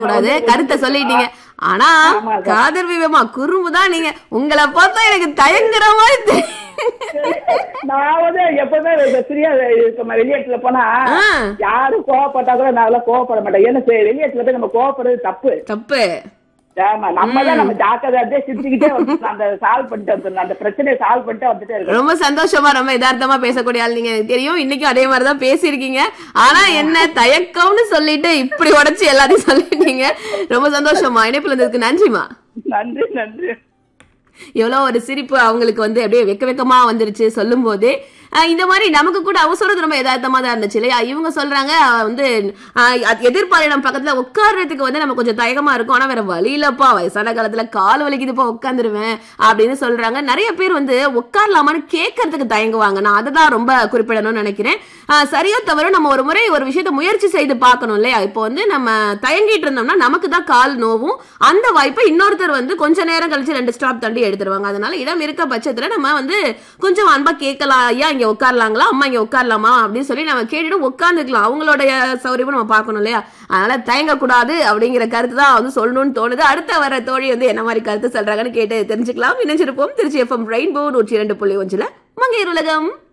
கூடாது கருத்தை சொல்லிட்டீங்க ஆனா ஆமா, அதான். காதர் விவேமா குறும்புதான் நீங்க உங்களை பார்த்தா எனக்கு தயங்குற மாதிரி தெரியும். நான் வந்து எப்பவுமே ஃப்ரீயா இருக்க வெளியேட்டுல போனா ஆ. யாரும் கோவப்பட்டா கூட நான் எல்லாம் கோவப்பட மாட்டேன் ஏன்னா சரி, வெளியேட்டுல போய் நம்ம கோவப்படுறது தப்பு தப்பு ஆமா நம்ம தான் நம்ம ஜாக்கிரதையா சிரிச்சுக்கிட்டே வந்து அந்த சால்வ் பண்ணிட்டு வந்துடணும் அந்த பிரச்சனையை சால்வ் பண்ணிட்டு வந்துட்டே இருக்கணும் ரொம்ப சந்தோஷமா ரொம்ப யதார்த்தமா பேசக்கூடிய ஆள் நீங்க எனக்கு தெரியும் இன்னைக்கும் அதே மாதிரிதான் பேசியிருக்கீங்க ஆனா என்ன தயக்கம்னு சொல்லிட்டு இப்படி உடைச்சு எல்லாத்தையும் சொல்லிட்டீங்க ரொம்ப சந்தோஷமா இணைப்புல இருந்ததுக்கு நன்றிமா நன்றி நன்றி எவ்வளோ ஒரு சிரிப்பு அவங்களுக்கு வந்து அப்படியே வெக்க வெக்கமா வந்துருச்சு சொல்லும் போதே அஹ் இந்த மாதிரி நமக்கு கூட அவங்க சொல்றது ரொம்ப யதார்த்தமா தான் இருந்துச்சு இல்லையா இவங்க சொல்றாங்க அஹ் வந்து அஹ் அது எதிர்பாலினம் பக்கத்துல உட்கார்றதுக்கு வந்து நம்ம கொஞ்சம் தயக்கமா இருக்கும் ஆனா வேற வழி இல்லப்பா வயசான காலத்துல கால் வலிக்குதுப்பா உட்காந்துருவேன் அப்படின்னு சொல்றாங்க நிறைய பேர் வந்து உட்காரலாமான்னு கேட்கறதுக்கு தயங்குவாங்க நான் அதை தான் ரொம்ப குறிப்பிடணும்னு நினைக்கிறேன் அஹ் சரியா தவிர நம்ம ஒரு முறை ஒரு விஷயத்த முயற்சி செய்து பார்க்கணும் இல்லையா இப்போ வந்து நம்ம தயங்கிட்டு இருந்தோம்னா நமக்கு தான் கால் நோவும் அந்த வாய்ப்பை இன்னொருத்தர் வந்து கொஞ்ச நேரம் கழிச்சு ரெண்டு ஸ்டாப் தண்டி எடுத்துருவாங்க அதனால இடம் இருக்க பட்சத்துல நம்ம வந்து கொஞ்சம் அன்பா கேட்கலாம் ஐயா இங்க உட்காரலாங்களா அம்மா இங்க உட்காரலாமா அப்படின்னு சொல்லி நம்ம கேட்டுட்டு உட்காந்துக்கலாம் அவங்களுடைய சௌரியமும் நம்ம பார்க்கணும் இல்லையா அதனால தயங்கக்கூடாது அப்படிங்கிற கருத்து தான் வந்து சொல்லணும்னு தோணுது அடுத்த வர தோழி வந்து என்ன மாதிரி கருத்து சொல்றாங்கன்னு கேட்டு தெரிஞ்சுக்கலாம் இணைஞ்சிருப்போம் திருச்சி எஃப்எம் ரெயின்போ நூற்றி இரண்டு புள்ளி ஒன்றுல மங்கையர் உலகம்